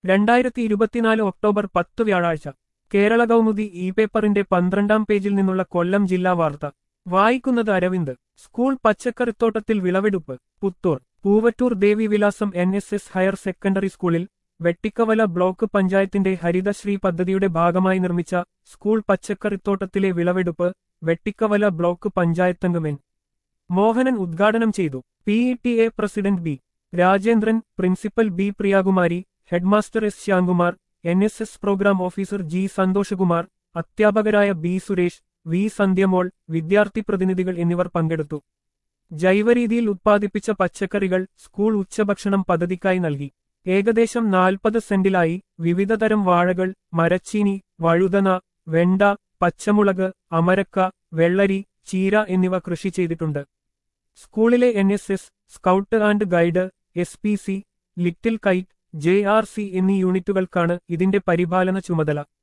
രണ്ടായിരത്തി ഇരുപത്തിനാല് ഒക്ടോബർ പത്ത് വ്യാഴാഴ്ച കേരള കൗമുദി ഇ പേപ്പറിന്റെ പന്ത്രണ്ടാം പേജിൽ നിന്നുള്ള കൊല്ലം ജില്ലാ വാർത്ത വായിക്കുന്നത് അരവിന്ദ് സ്കൂൾ പച്ചക്കറിത്തോട്ടത്തിൽ വിളവെടുപ്പ് Puthur Poovattoor Devi Vilasam N S S higher secondary സ്കൂളിൽ വെട്ടിക്കവല ബ്ലോക്ക് പഞ്ചായത്തിന്റെ ഹരിതശ്രീ പദ്ധതിയുടെ ഭാഗമായി നിർമ്മിച്ച സ്കൂൾ പച്ചക്കറിത്തോട്ടത്തിലെ വിളവെടുപ്പ് വെട്ടിക്കവല ബ്ലോക്ക് പഞ്ചായത്തംഗം എൻ മോഹനൻ ഉദ്ഘാടനം ചെയ്തു P E T A president B Rajendran principal B Priyakumari headmaster S Shyamkumar N S S programme officer G Santhoshkumar അധ്യാപകരായ ബി സുരേഷ് വി സന്ധ്യമോൾ വിദ്യാർത്ഥി പ്രതിനിധികൾ എന്നിവർ പങ്കെടുത്തു ജൈവരീതിയിൽ ഉത്പാദിപ്പിച്ച പച്ചക്കറികൾ സ്കൂൾ ഉച്ചഭക്ഷണം പദ്ധതിക്കായി നൽകി ഏകദേശം നാൽപ്പത് സെന്റിലായി വിവിധതരം വാഴകൾ മരച്ചീനി വഴുതന വെണ്ട പച്ചമുളക് അമരക്ക വെള്ളരി ചീര എന്നിവ കൃഷി ചെയ്തിട്ടുണ്ട് സ്കൂളിലെ N S S scout and guide S P C little kite J R C എന്നീ യൂണിറ്റുകൾക്കാണ് ഇതിന്റെ പരിപാലന ചുമതല